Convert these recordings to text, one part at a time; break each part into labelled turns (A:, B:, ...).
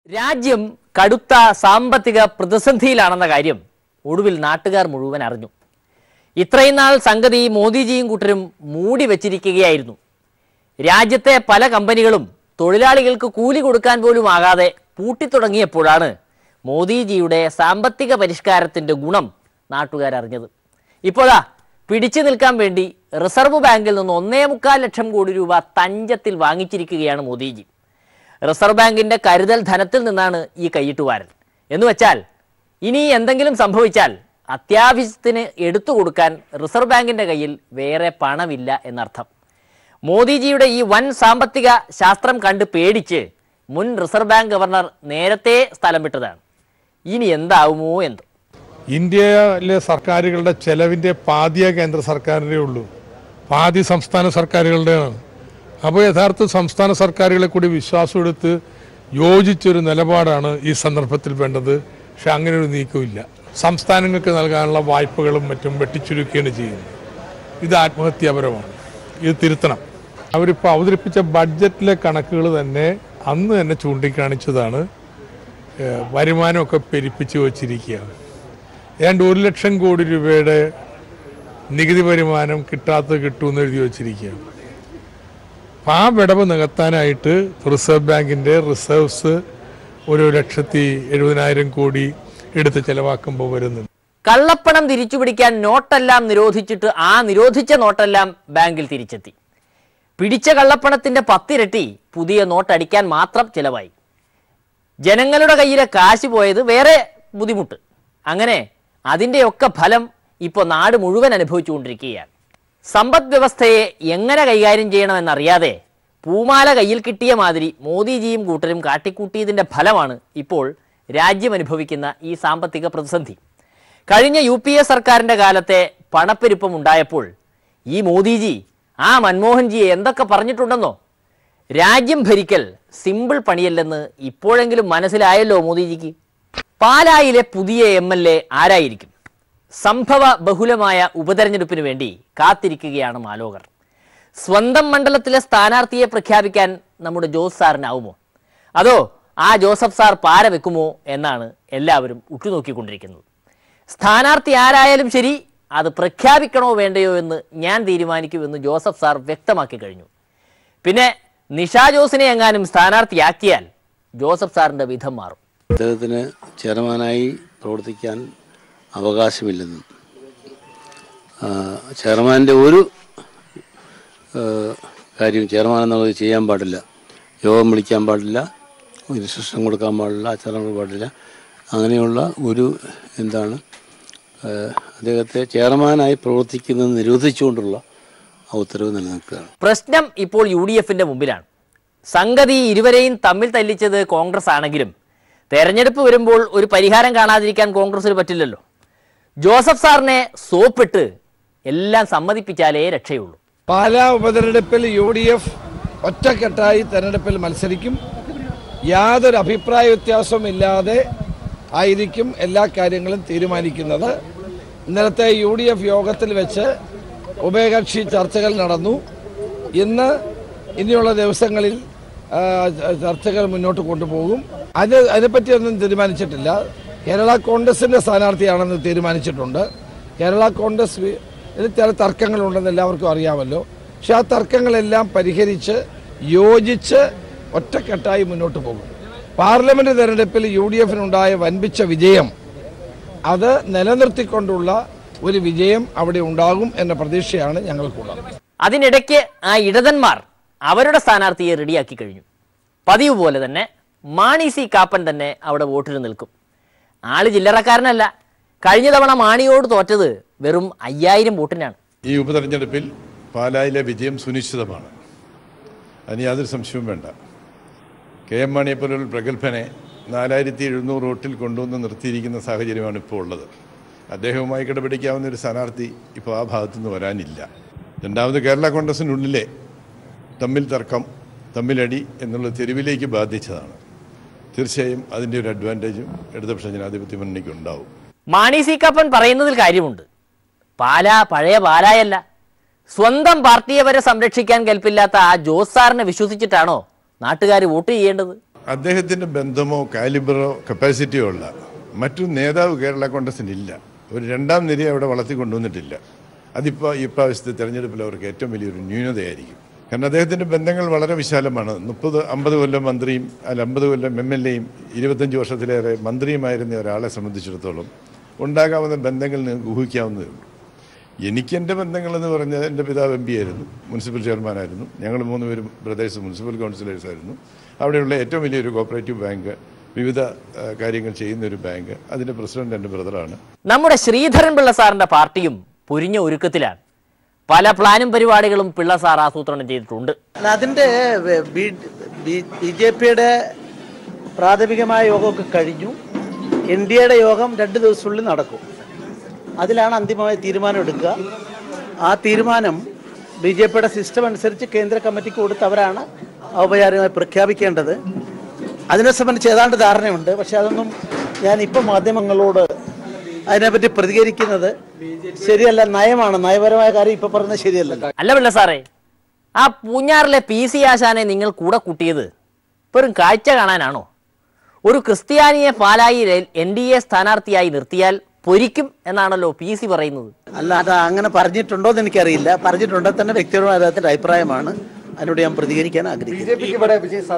A: രാജ്യം കടുത്ത സാമ്പത്തിക പ്രതിസന്ധിയിലാണെന്ന കാര്യം ഒടുവിൽ നാട്ടുകാർ മുഴുവൻ അറിഞ്ഞു ഇത്രയും നാൾ സംഗതി മോദിജിയും കൂട്ടരും മൂടി വച്ചിരിക്കുകയായിരുന്നു രാജ്യത്തെ പല കമ്പനികളും തൊഴിലാളികൾക്ക് കൂലി കൊടുക്കാൻ പോലും ആകാതെ പൂട്ടിത്തുടങ്ങിയപ്പോഴാണ് മോദിജിയുടെ സാമ്പത്തിക പരിഷ്കാരത്തിൻ്റെ ഗുണം നാട്ടുകാരറിഞ്ഞത് ഇപ്പോഴാ പിടിച്ചു നിൽക്കാൻ വേണ്ടി റിസർവ് ബാങ്കിൽ നിന്ന് ഒന്നേ മുക്കാൽ ലക്ഷം കോടി രൂപ തഞ്ചത്തിൽ വാങ്ങിച്ചിരിക്കുകയാണ് മോദിജി റിസർവ് ബാങ്കിന്റെ കരുതൽ ധനത്തിൽ നിന്നാണ് ഈ കൈയിട്ടുവാരൽ എന്ന് വെച്ചാൽ ഇനി എന്തെങ്കിലും സംഭവിച്ചാൽ അത്യാവശ്യത്തിന് എടുത്തു കൊടുക്കാൻ റിസർവ് ബാങ്കിന്റെ കയ്യിൽ വേറെ പണമില്ല എന്നർത്ഥം മോദിജിയുടെ ഈ വൻ സാമ്പത്തിക ശാസ്ത്രം കണ്ട് പേടിച്ച് മുൻ റിസർവ് ബാങ്ക് ഗവർണർ നേരത്തെ സ്ഥലം വിട്ടതാണ് ഇനി എന്താവുമോ എന്തോ
B: ഇന്ത്യയിലെ സർക്കാരുകളുടെ ചെലവിന്റെ പാതിയ കേന്ദ്ര സർക്കാരിൻ്റെ ഉള്ളൂ പാതി സംസ്ഥാന സർക്കാരുകളുടെയാണ് അപ്പോൾ യഥാർത്ഥ സംസ്ഥാന സർക്കാരുകളെ കൂടി വിശ്വാസം എടുത്ത് യോജിച്ചൊരു നിലപാടാണ് ഈ സന്ദർഭത്തിൽ വേണ്ടത് പക്ഷെ അങ്ങനെ ഒരു നീക്കമില്ല സംസ്ഥാനങ്ങൾക്ക് നൽകാനുള്ള വായ്പകളും മറ്റും വെട്ടിച്ചുരുക്കുകയാണ് ചെയ്യുന്നത് ഇത് ആത്മഹത്യാപരമാണ് ഇത് തിരുത്തണം അവരിപ്പോൾ അവതരിപ്പിച്ച ബഡ്ജറ്റിലെ കണക്കുകൾ തന്നെ അന്ന് തന്നെ ചൂണ്ടിക്കാണിച്ചതാണ് ഏഹ്, വരുമാനമൊക്കെ പെരുപ്പിച്ച് വച്ചിരിക്കുകയാണ് ഏതാണ്ട് ഒരു ലക്ഷം കോടി രൂപയുടെ നികുതി വരുമാനം കിട്ടാത്തത് കിട്ടുമെന്ന് എഴുതി വച്ചിരിക്കുകയാണ് അപ്പം ആ വിടവ് നികത്താനായിട്ട് റിസർവ് ബാങ്കിൻ്റെ റിസർവ്സ് ഒരു ലക്ഷത്തി എഴുപതിനായിരം കോടി എടുത്ത് ചെലവാക്കുമ്പോൾ വരുന്നുണ്ട്
A: കള്ളപ്പണം തിരിച്ചുപിടിക്കാൻ നോട്ടെല്ലാം നിരോധിച്ചിട്ട് ആ നിരോധിച്ച നോട്ടെല്ലാം ബാങ്കിൽ തിരിച്ചെത്തി പിടിച്ച കള്ളപ്പണത്തിന്റെ പത്തിരട്ടി പുതിയ നോട്ട് അടിക്കാൻ മാത്രം ചിലവായി ജനങ്ങളുടെ കയ്യിലെ കാശ് പോയത് വേറെ ബുദ്ധിമുട്ട് അങ്ങനെ അതിൻ്റെയൊക്കെ ഫലം ഇപ്പോൾ നാട് മുഴുവൻ അനുഭവിച്ചുകൊണ്ടിരിക്കുകയാണ് സമ്പദ് വ്യവസ്ഥയെ എങ്ങനെ കൈകാര്യം ചെയ്യണമെന്നറിയാതെ പൂമാല കയ്യിൽ കിട്ടിയ മാതിരി മോദിജിയും കൂട്ടരും കാട്ടിക്കൂട്ടിയതിൻ്റെ ഫലമാണ് ഇപ്പോൾ രാജ്യം അനുഭവിക്കുന്ന ഈ സാമ്പത്തിക പ്രതിസന്ധി കഴിഞ്ഞ യു പി എ സർക്കാരിൻ്റെ കാലത്തെ പണപ്പെരുപ്പം ഉണ്ടായപ്പോൾ ഈ മോദിജി ആ മൻമോഹൻജിയെ എന്തൊക്കെ പറഞ്ഞിട്ടുണ്ടെന്നോ രാജ്യം ഭരിക്കൽ സിമ്പിൾ പണിയല്ലെന്ന് ഇപ്പോഴെങ്കിലും മനസ്സിലായല്ലോ മോദിജിക്ക് പാലായിലെ പുതിയ എം എൽ എ ആരായിരിക്കും സംഭവ ബഹുലമായ ഉപതെരഞ്ഞെടുപ്പിന് വേണ്ടി കാത്തിരിക്കുകയാണ് മാലോകർ സ്വന്തം മണ്ഡലത്തിലെ സ്ഥാനാർത്ഥിയെ പ്രഖ്യാപിക്കാൻ നമ്മുടെ ജോസ് സാറിനാവുമോ അതോ ആ ജോസഫ് സാർ പാര വെക്കുമോ എന്നാണ് എല്ലാവരും ഉറ്റുനോക്കിക്കൊണ്ടിരിക്കുന്നത് സ്ഥാനാർത്ഥി ആരായാലും ശരി അത് പ്രഖ്യാപിക്കണോ വേണ്ടയോ എന്ന് ഞാൻ തീരുമാനിക്കുമെന്ന് ജോസഫ് സാർ വ്യക്തമാക്കി കഴിഞ്ഞു പിന്നെ നിഷ ജോസിനെ എങ്ങാനും സ്ഥാനാർത്ഥിയാക്കിയാൽ ജോസഫ് സാറിന്റെ വിധം മാറും
C: അദ്ദേഹത്തിന് ചെയർമാനായി പ്രവർത്തിക്കാൻ അവകാശമില്ലെന്നും ആ, ചെയർമാൻ്റെ ഒരു ആ, കാര്യവും ചെയർമാൻ എന്നുള്ളത് ചെയ്യാൻ പാടില്ല യോഗം വിളിക്കാൻ പാടില്ല ഇൻസ്ട്രക്ഷൻ കൊടുക്കാൻ പാടില്ല ആചരണം പാടില്ല അങ്ങനെയുള്ള ഒരു എന്താണ് ആ, അദ്ദേഹത്തെ ചെയർമാനായി പ്രവർത്തിക്കുന്നത് നിരോധിച്ചുകൊണ്ടുള്ള ആ ഉത്തരവ് നിലനിൽക്കുകയാണ്
A: പ്രശ്നം ഇപ്പോൾ യു ഡി എഫിന്റെ മുമ്പിലാണ് സംഗതി ഇരുവരെയും തമ്മിൽ തല്ലിച്ചത് കോൺഗ്രസ് ആണെങ്കിലും തെരഞ്ഞെടുപ്പ് വരുമ്പോൾ ഒരു പരിഹാരം കാണാതിരിക്കാൻ കോൺഗ്രസിന് പറ്റില്ലല്ലോ ജോസഫ് സാറിനെ സോപ്പിട്ട് എല്ലാം സമ്മതിപ്പിച്ചാലേ രക്ഷയുള്ളൂ
D: പാലാ ഉപതെരഞ്ഞെടുപ്പിൽ യു ഡി എഫ് ഒറ്റക്കെട്ടായി തെരഞ്ഞെടുപ്പിൽ മത്സരിക്കും യാതൊരു അഭിപ്രായ വ്യത്യാസവും ഇല്ലാതെ ആയിരിക്കും എല്ലാ കാര്യങ്ങളും തീരുമാനിക്കുന്നത് ഇന്നലത്തെ യു ഡി എഫ് യോഗത്തിൽ വെച്ച് ഉഭയകക്ഷി ചർച്ചകൾ നടന്നു ഇന്ന് ഇനിയുള്ള ദിവസങ്ങളിൽ ആ, ചർച്ചകൾ മുന്നോട്ട് കൊണ്ടുപോകും അത് അതിനെപ്പറ്റിയൊന്നും തീരുമാനിച്ചിട്ടില്ല കേരള കോൺഗ്രസിന്റെ സ്ഥാനാർത്ഥിയാണെന്ന് തീരുമാനിച്ചിട്ടുണ്ട് കേരള കോൺഗ്രസ് വി- ഇതിൽ ചില തർക്കങ്ങളുണ്ടെന്ന് എല്ലാവർക്കും അറിയാമല്ലോ പക്ഷെ ആ തർക്കങ്ങളെല്ലാം പരിഹരിച്ച് യോജിച്ച് ഒറ്റക്കെട്ടായി മുന്നോട്ട് പോകും പാർലമെന്റ് തെരഞ്ഞെടുപ്പിൽ യു ഡി എഫിനുണ്ടായ വൻപിച്ച വിജയം അത് നിലനിർത്തിക്കൊണ്ടുള്ള ഒരു വിജയം അവിടെ ഉണ്ടാകും എന്ന പ്രതീക്ഷയാണ് ഞങ്ങൾക്കുള്ളത്
A: അതിനിടയ്ക്ക് ആ ഇടതന്മാർ അവരുടെ സ്ഥാനാർത്ഥിയെ റെഡിയാക്കി കഴിഞ്ഞു പതിവ് പോലെ തന്നെ മാണി സി കാപ്പൻ തന്നെ അവിടെ വോട്ടിന് നിൽക്കും ആള് ചില്ലറക്കാരനല്ല കഴിഞ്ഞ തവണ മാണിയോട് തോറ്റത് വെറും അയ്യായിരം വോട്ടിനാണ്
E: ഈ ഉപതെരഞ്ഞെടുപ്പിൽ പാലായിലെ വിജയം സുനിശ്ചിതമാണ് അതിന് യാതൊരു സംശയവും വേണ്ട കെ എം മാണിയെ പോലുള്ള പ്രഗത്ഭനെ നാലായിരത്തി എഴുന്നൂറ് വോട്ടിൽ കൊണ്ടുവന്ന് നിർത്തിയിരിക്കുന്ന സാഹചര്യമാണ് ഇപ്പോൾ ഉള്ളത് അദ്ദേഹവുമായി കിടപിടിക്കാവുന്ന ഒരു സ്ഥാനാർത്ഥി ഇപ്പോൾ ആ ഭാഗത്തുനിന്ന് വരാനില്ല രണ്ടാമത് കേരള കോൺഗ്രസിനുള്ളിലെ തമ്മിൽ തർക്കം തമ്മിലടി എന്നുള്ള തെരുവിലേക്ക് ബാധിച്ചതാണ് തീർച്ചയായും അതിൻ്റെ ഒരു അഡ്വാൻറ്റേജും ഇടതുപക്ഷ ജനാധിപത്യ മുന്നണിക്ക് ഉണ്ടാവും
A: മാണി സി കാപ്പൻ പറയുന്നതിൽ കാര്യമുണ്ട് പാല പഴയ പാലായല്ല സ്വന്തം പാർട്ടിയെ വരെ സംരക്ഷിക്കാൻ കൽപ്പില്ലാത്ത ആ ജോസ് സാറിനെ വിശ്വസിച്ചിട്ടാണോ നാട്ടുകാർ വോട്ട് ചെയ്യേണ്ടത്
E: അദ്ദേഹത്തിൻ്റെ ബന്ധമോ കാലിബറോ കപ്പാസിറ്റിയോ ഉള്ള മറ്റൊരു നേതാവ് കേരള കോൺഗ്രസിന് ഇല്ല ഒരു രണ്ടാം നിര അവിടെ വളർത്തിക്കൊണ്ടുവന്നിട്ടില്ല അതിപ്പോൾ ഈ പ്രാവശ്യത്തെ തെരഞ്ഞെടുപ്പിൽ അവർക്ക് ഏറ്റവും വലിയൊരു ന്യൂനതയായിരിക്കും കാരണം അദ്ദേഹത്തിൻ്റെ ബന്ധങ്ങൾ വളരെ വിശാലമാണ് മുപ്പത് അമ്പത് കൊല്ലം മന്ത്രിയും അല്ല അമ്പത് കൊല്ലം എം എൽ എയും ഇരുപത്തഞ്ച് വർഷത്തിലേറെ മന്ത്രിയുമായിരുന്ന ഒരാളെ സംബന്ധിച്ചിടത്തോളം ഉണ്ടാകാവുന്ന ബന്ധങ്ങൾ നിങ്ങൾക്ക് ഊഹിക്കാവുന്നതേ ഉള്ളൂ എനിക്ക് എൻ്റെ ബന്ധങ്ങളെന്ന് പറഞ്ഞാൽ എൻ്റെ പിതാവ് എം പി ആയിരുന്നു മുനിസിപ്പൽ ചെയർമാനായിരുന്നു ഞങ്ങൾ മൂന്ന് പേരും ബ്രദേഴ്സ് മുനിസിപ്പൽ കൗൺസിലേഴ്സ് ആയിരുന്നു അവിടെയുള്ള ഏറ്റവും വലിയൊരു കോപ്പറേറ്റീവ് ബാങ്ക് വിവിധ ആ, കാര്യങ്ങൾ ചെയ്യുന്ന ഒരു ബാങ്ക് അതിൻ്റെ പ്രസിഡന്റ് എൻ്റെ ബ്രദറാണ്
A: നമ്മുടെ ശ്രീധരൻ പിള്ള സാറിന്റെ പാർട്ടിയും പൊരിഞ്ഞ ഒരുക്കത്തിലാണ് പല പ്ലാനും പരിപാടികളും പിള്ള സാർ ആസൂത്രണം ചെയ്തിട്ടുണ്ട്
F: അല്ല, അതിന്റെ ബി ജെ പിയുടെ പ്രാഥമികമായ യോഗമൊക്കെ കഴിഞ്ഞു എൻ ഡി എയുടെ യോഗം രണ്ട് ദിവസത്തിനുള്ളിൽ നടക്കും അതിലാണ് അന്തിമമായ തീരുമാനം എടുക്കുക ആ തീരുമാനം ബി ജെ പിയുടെ സിസ്റ്റം അനുസരിച്ച് കേന്ദ്ര കമ്മിറ്റിക്ക് കൊടുത്ത് അവരാണ് ഔപചാരികമായി പ്രഖ്യാപിക്കേണ്ടത് അതിനെ സംബന്ധിച്ച് ഏതാണ്ട് ധാരണയുണ്ട് പക്ഷെ അതൊന്നും ഞാൻ ഇപ്പം മാധ്യമങ്ങളോട് അതിനെപ്പറ്റി പ്രതികരിക്കുന്നത് ശരിയല്ല നയമാണ് നയപരമായ കാര്യം ഇപ്പം പറഞ്ഞത് ശരിയല്ല
A: അല്ല പിള്ള സാറേ ആ പൂഞ്ഞാറിലെ പി സി ആശാനെ നിങ്ങൾ കൂടെ കൂട്ടിയത് വെറും കാഴ്ച കാണാനാണോ ഒരു ക്രിസ്ത്യാനിയെ പാലായി എൻ ഡി എ സ്ഥാനാർത്ഥിയായി നിർത്തിയാൽ പൊരിക്കും എന്നാണല്ലോ പി സി പറയുന്നത്
F: അല്ല അത് അങ്ങനെ പറഞ്ഞിട്ടുണ്ടോ എന്ന് എനിക്കറിയില്ല പറഞ്ഞിട്ടുണ്ടോ തന്നെ വ്യക്തിപരമായ അദ്ദേഹത്തിന്റെ അഭിപ്രായമാണ് അതിനോട് ഞാൻ പ്രതികരിക്കാൻ ആഗ്രഹിക്കുന്നു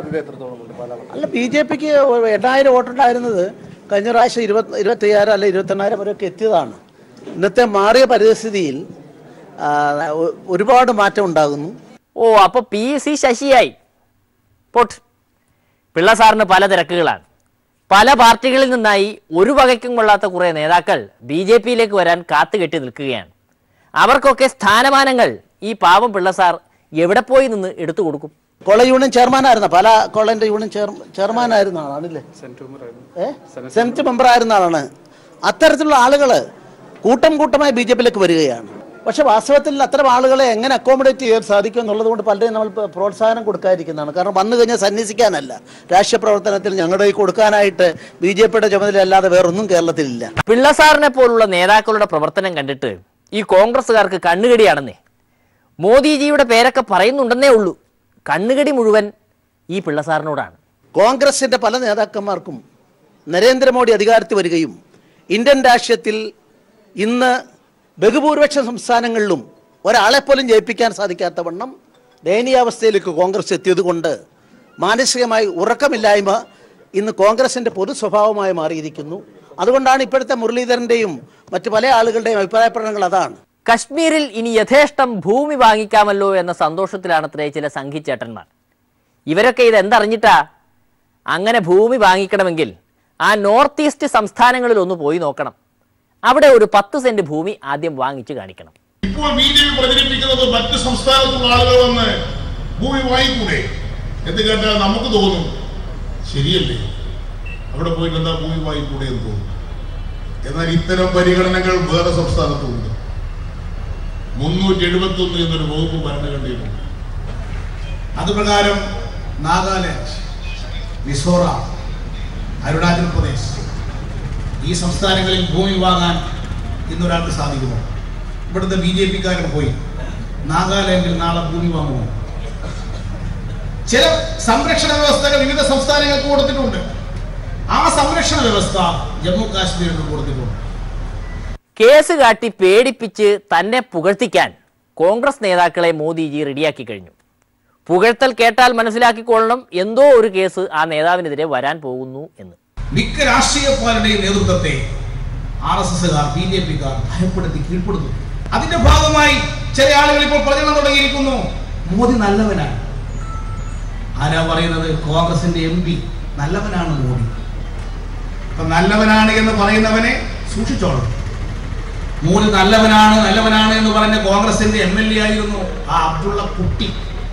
F: അല്ല ബി ജെ പിക്ക് എണ്ണായിരം വോട്ടുണ്ടായിരുന്നത് കഴിഞ്ഞ പ്രാവശ്യം ഇരുപത്തി ഇരുപത്തി അയ്യായിരം അല്ല ഇരുപത്തെണ്ണായിരം വരെയൊക്കെ എത്തിയതാണ് ഇന്നത്തെ മാറിയ പരിസ്ഥിതിയിൽ ആ, ഒ- ഒരുപാട് മാറ്റം ഉണ്ടാകുന്നു
A: ഓ അപ്പൊ പി സി ശശിയായി പോട്ട് പിള്ള സാറിന് പല തിരക്കുകളാണ് പല പാർട്ടികളിൽ നിന്നായി ഒരു വകയ്ക്കും കൊള്ളാത്ത കുറേ നേതാക്കൾ ബി ജെ പിയിലേക്ക് വരാൻ കാത്തുകെട്ടി നിൽക്കുകയാണ് അവർക്കൊക്കെ സ്ഥാനമാനങ്ങൾ ഈ പാവം പിള്ള സാർ എവിടെ പോയി നിന്ന് എടുത്തു കൊടുക്കും
F: കോള യൂണിയൻ ചെയർമാനായിരുന്ന പല കോളേജിന്റെ യൂണിയൻ ചെയർ ചെയർമാനായിരുന്ന ആളാണല്ലേ ഏ സെനറ്റ് മെമ്പർ ആയിരുന്ന ആളാണ് അത്തരത്തിലുള്ള ആളുകൾ കൂട്ടം കൂട്ടമായി ബി ജെ പിയിലേക്ക് വരികയാണ് പക്ഷെ വാസ്തവത്തിൽ അത്തരം ആളുകളെ എങ്ങനെ അക്കോമഡേറ്റ് ചെയ്യാൻ സാധിക്കും എന്നുള്ളത് കൊണ്ട് പലരെയും നമ്മൾ പ്ര- പ്രോത്സാഹനം കൊടുക്കാതിരിക്കുന്നതാണ് കാരണം വന്നു കഴിഞ്ഞാൽ സന്യസിക്കാനല്ല രാഷ്ട്രീയ പ്രവർത്തനത്തിൽ ഞങ്ങളുടെ ഈ കൊടുക്കാനായിട്ട് ബി ജെ പിയുടെ ചുമതല അല്ലാതെ വേറൊന്നും കേരളത്തിലില്ല
A: പിള്ള സാറിനെ പോലുള്ള നേതാക്കളുടെ പ്രവർത്തനം കണ്ടിട്ട് ഈ കോൺഗ്രസ്സുകാർക്ക് കണ്ണുകടിയാണെന്നേ മോദിജിയുടെ പേരൊക്കെ പറയുന്നുണ്ടെന്നേ ഉള്ളൂ കണ്ണുകടി മുഴുവൻ ഈ പിള്ള സാറിനോടാണ്
F: കോൺഗ്രസിന്റെ പല നേതാക്കന്മാർക്കും നരേന്ദ്രമോദി അധികാരത്തിൽ വരികയും ഇന്ത്യൻ രാഷ്ട്രീയത്തിൽ ഇന്ന് ബഹുഭൂരിപക്ഷ സംസ്ഥാനങ്ങളിലും ഒരാളെ പോലും ജയിപ്പിക്കാൻ സാധിക്കാത്ത വണ്ണം ദയനീയാവസ്ഥയിലേക്ക് കോൺഗ്രസ് എത്തിയത് കൊണ്ട് മാനസികമായി ഉറക്കമില്ലായ്മ ഇന്ന് കോൺഗ്രസിന്റെ പൊതു സ്വഭാവമായി മാറിയിരിക്കുന്നു അതുകൊണ്ടാണ് ഇപ്പോഴത്തെ മുരളീധരന്റെയും മറ്റു പല ആളുകളുടെയും അഭിപ്രായ പ്രകടനങ്ങൾ അതാണ്
A: കശ്മീരിൽ ഇനി യഥേഷ്ടം ഭൂമി വാങ്ങിക്കാമല്ലോ എന്ന സന്തോഷത്തിലാണത്രേ ചില സംഘിച്ചേട്ടന്മാർ ഇവരൊക്കെ ഇത് എന്തറിഞ്ഞിട്ടാ അങ്ങനെ ഭൂമി വാങ്ങിക്കണമെങ്കിൽ ആ നോർത്ത് ഈസ്റ്റ് സംസ്ഥാനങ്ങളിൽ ഒന്ന് പോയി നോക്കണം അവിടെ ഒരു പത്ത് സെന്റ് ഭൂമി ആദ്യം വാങ്ങിച്ചു കാണിക്കണം
G: ഇപ്പോൾ ബി ജെ പി പ്രചരിപ്പിക്കുന്നത് മറ്റ് സംസ്ഥാനത്തുള്ള ആളുകൾ വന്ന് ഭൂമി വാങ്ങിക്കൂടെ എന്ന് കേട്ടാൽ നമുക്ക് തോന്നും ശരിയല്ലേ അവിടെ പോയിട്ട് എന്താ ഭൂമി വാങ്ങിക്കൂടെ എന്ന് തോന്നും എന്നാൽ ഇത്തരം പരിഗണനകൾ വേറെ സംസ്ഥാനത്തുണ്ട് മുന്നൂറ്റി എഴുപത്തി ഒന്ന് എന്നൊരു വകുപ്പ് ഭരണഘടനയിലുണ്ട് അതുപ്രകാരം നാഗാലാൻഡ് മിസോറാം അരുണാചൽ പ്രദേശ് ഈ സംസ്ഥാനങ്ങളിൽ ഭൂമി വാങ്ങാൻ ഇന്നൊരാൾക്ക് സാധിക്കുമോ ഇവിടുത്തെ ബി ജെ പിക്കാരൻ പോയി നാഗാലാൻഡിൽ നാളെ ഭൂമി വാങ്ങുമോ ചില സംരക്ഷണ വ്യവസ്ഥകൾ വിവിധ സംസ്ഥാനങ്ങൾക്ക് കൊടുത്തിട്ടുണ്ട് ആ സംരക്ഷണ വ്യവസ്ഥ ജമ്മു കാശ്മീരിന് കൊടുത്തിട്ടുണ്ട്
A: കേസ് കാട്ടി പേടിപ്പിച്ച് തന്നെ പുകഴ്ത്തിക്കാൻ കോൺഗ്രസ് നേതാക്കളെ മോദിജി റെഡിയാക്കി കഴിഞ്ഞു പുകഴ്ത്തൽ കേട്ടാൽ മനസ്സിലാക്കിക്കൊള്ളണം എന്തോ ഒരു കേസ് ആ നേതാവിനെതിരെ വരാൻ പോകുന്നു എന്ന്
G: മിക്ക രാഷ്ട്രീയക്കാരുടെയും നേതൃത്വത്തെ ആർ എസ് എസുകാർ ബി ജെ പിക്കാർ ഭയപ്പെടുത്തി കീഴ്പ്പെടുന്നു അതിന്റെ ഭാഗമായി ചില ആളുകൾ ഇപ്പോൾ പ്രചരണം തുടങ്ങിയിരിക്കുന്നു മോദി നല്ലവനാണ് ആരാ പറയുന്നത് കോൺഗ്രസിന്റെ എം പി നല്ലവനാണ് മോദി അപ്പൊ നല്ലവനാണ് എന്ന് പറയുന്നവനെ സൂക്ഷിച്ചോളൂ മോദി നല്ലവനാണ് നല്ലവനാണ് എന്ന് പറഞ്ഞ കോൺഗ്രസിന്റെ എം എൽ എ ആയിരുന്നു ആ അബ്ദുള്ള കുട്ടി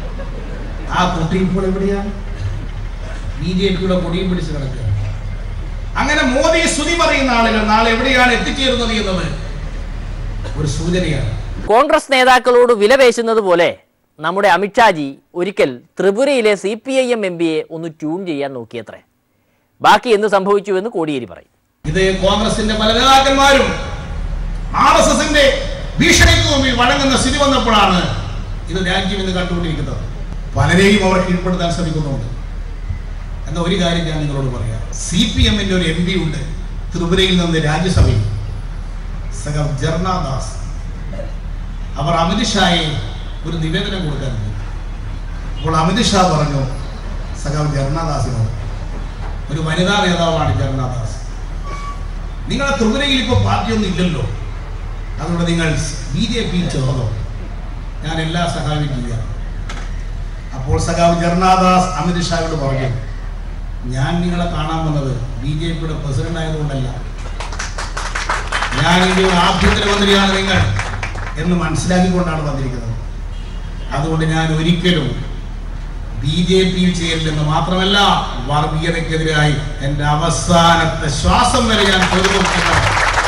G: ആ കുട്ടി ഇപ്പോൾ എവിടെയാണ് ബി ജെ പിയുടെ കൊടിയും പിടിച്ച് കിടക്കുക അങ്ങനെ മോദി സ്തുതി പറയുന്ന ആളുകൾ നാളെ എവിടെയാണ് എത്തിച്ചേരുന്നത് എന്നത് ഒരു സൂചനയാണ്
A: കോൺഗ്രസ് നേതാക്കളോട് വിലപേശുന്നത് പോലെ നമ്മുടെ അമിത്ഷാജി ഒരിക്കൽ ത്രിപുരയിലെ C P I M M പിയെ ഒന്ന് ട്യൂൺ ചെയ്യാൻ നോക്കിയത്രേ ബാക്കി എന്ത് സംഭവിച്ചു എന്ന് കോടിയേരി പറയും
G: ഇത് കോൺഗ്രസിന്റെ പല നേതാക്കന്മാരും ആർ എസ് എസിന്റെ ഭീഷണിക്ക് മുമ്പിൽ വഴങ്ങുന്ന സ്ഥിതി വന്നപ്പോഴാണ് ഇത് രാജ്യം ഇന്ന് കണ്ടുകൊണ്ടിരിക്കുന്നത് പലരെയും അവർ കീഴ്പ്പെടുത്താൻ ശ്രമിക്കുന്നുണ്ട് എന്ന ഒരു കാര്യം ഞാൻ നിങ്ങളോട് പറയാം സി പി എമ്മിന്റെ ഒരു എം പി ഉണ്ട് ത്രിപുരയിൽ നിന്ന് രാജ്യസഭയിൽ സഖം ജർണാദാസ് അവർ അമിത്ഷായെ ഒരു നിവേദനം കൊടുക്കാൻ പോയി അപ്പോൾ അമിത്ഷാ പറഞ്ഞു സഖാവ് ജർണാദാസിനോട് ഒരു വനിതാ നേതാവാണ് ജർണാദാസ് നിങ്ങളുടെ ത്രിപുരയിൽ ഇപ്പോൾ പാർട്ടിയൊന്നും ഇല്ലല്ലോ അതുകൊണ്ട് നിങ്ങൾ ബി ജെ പിയിൽ ചേർന്നോ ഞാൻ എല്ലാ സഖാവിനും ചെയ്യാം അപ്പോൾ സഖാവ് ജർണാദാസ് അമിത്ഷായോട് പറഞ്ഞു ഞാൻ നിങ്ങളെ കാണാൻ വന്നത് ബി ജെ പിയുടെ പ്രസിഡന്റ് ആയതുകൊണ്ടല്ല ഞാൻ ഇന്ത്യയുടെ ആഭ്യന്തരമന്ത്രിയാണ് നിങ്ങൾ എന്ന് മനസ്സിലാക്കിക്കൊണ്ടാണ് വന്നിരിക്കുന്നത് അതുകൊണ്ട് ഞാൻ ഒരിക്കലും ബി ജെ പിയിൽ ചേരില്ലെന്ന് മാത്രമല്ല വർഗീയതയ്ക്കെതിരായി എൻ്റെ അവസാനത്തെ ശ്വാസം വരെ ഞാൻ പൊരുതുന്നു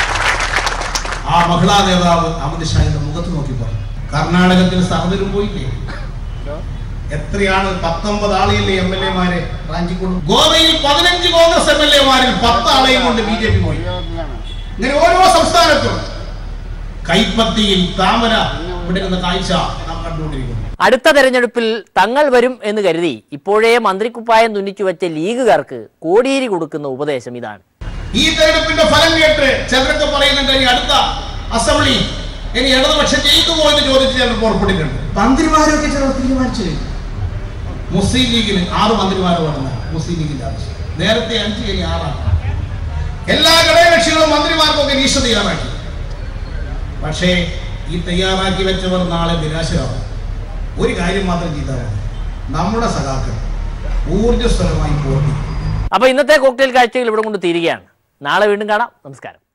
G: ആ മഹിളാ നേതാവ് അമിത്ഷായുടെ മുഖത്ത് നോക്കി പറഞ്ഞു കർണാടകത്തിൽ സഹോദരും പോയില്ലേ എത്രയാണ് പത്തൊമ്പത് ആളെയല്ലേ എം എൽ എമാരെ റാഞ്ചിക്കൊണ്ടു ഗോവയിൽ പതിനഞ്ച് കോൺഗ്രസ് എം എൽ എമാരിൽ പത്ത് ആളെയും കൊണ്ട് ബി ജെ പി പോയി ഇങ്ങനെ ഓരോ സംസ്ഥാനത്തും കൈപ്പത്തിയിൽ താമര വിടുന്ന കാഴ്ച നാം കണ്ടുകൊണ്ടിരിക്കുന്നു
A: അടുത്ത തെരഞ്ഞെടുപ്പിൽ തങ്ങൾ വരും എന്ന് കരുതി ഇപ്പോഴേ മന്ത്രിക്കുപ്പായം തുന്നിച്ചു വെച്ച ലീഗുകാർക്ക് കോടിയേരി കൊടുക്കുന്ന ഉപദേശം ഇതാണ്
G: ഈ തെരഞ്ഞെടുപ്പിന്റെ ഫലം കേട്ട് ചിലരൊക്കെ പറയുന്നുണ്ട് ഈ അടുത്ത അസംബ്ലി ഇനി ഇടതുപക്ഷം ജയിക്കുമോ എന്ന് ചോദിച്ച് ചിലർ പുറപ്പെട്ടിട്ടുണ്ട് മന്ത്രിമാരൊക്കെ ചിലർ തീരുമാനിച്ചു കഴിഞ്ഞു മുസ്ലിം ലീഗിന് ആറ് മന്ത്രിമാരെ വേണം മുസ്ലിം ലീഗിന്റെ ആവശ്യം നേരത്തെ അഞ്ച് കഴിഞ്ഞ് ആറാണ് എല്ലാ ഘടകകക്ഷികളും മന്ത്രിമാർക്കൊക്കെ വീശ തയ്യാറാക്കി പക്ഷേ ഈ തയ്യാറാക്കി വെച്ചവർ നാളെ നിരാശരാകും ഒരു കാര്യം മാത്രം ചെയ്താൽ മതി നമ്മുടെ സഖാക്കൾ ഊർജ്ജസ്വലമായി പോർത്തി
A: അപ്പൊ ഇന്നത്തെ കോക്ടെയിൽ കാഴ്ചകൾ ഇവിടെ കൊണ്ട് തീരുകയാണ് നാളെ വീണ്ടും കാണാം നമസ്കാരം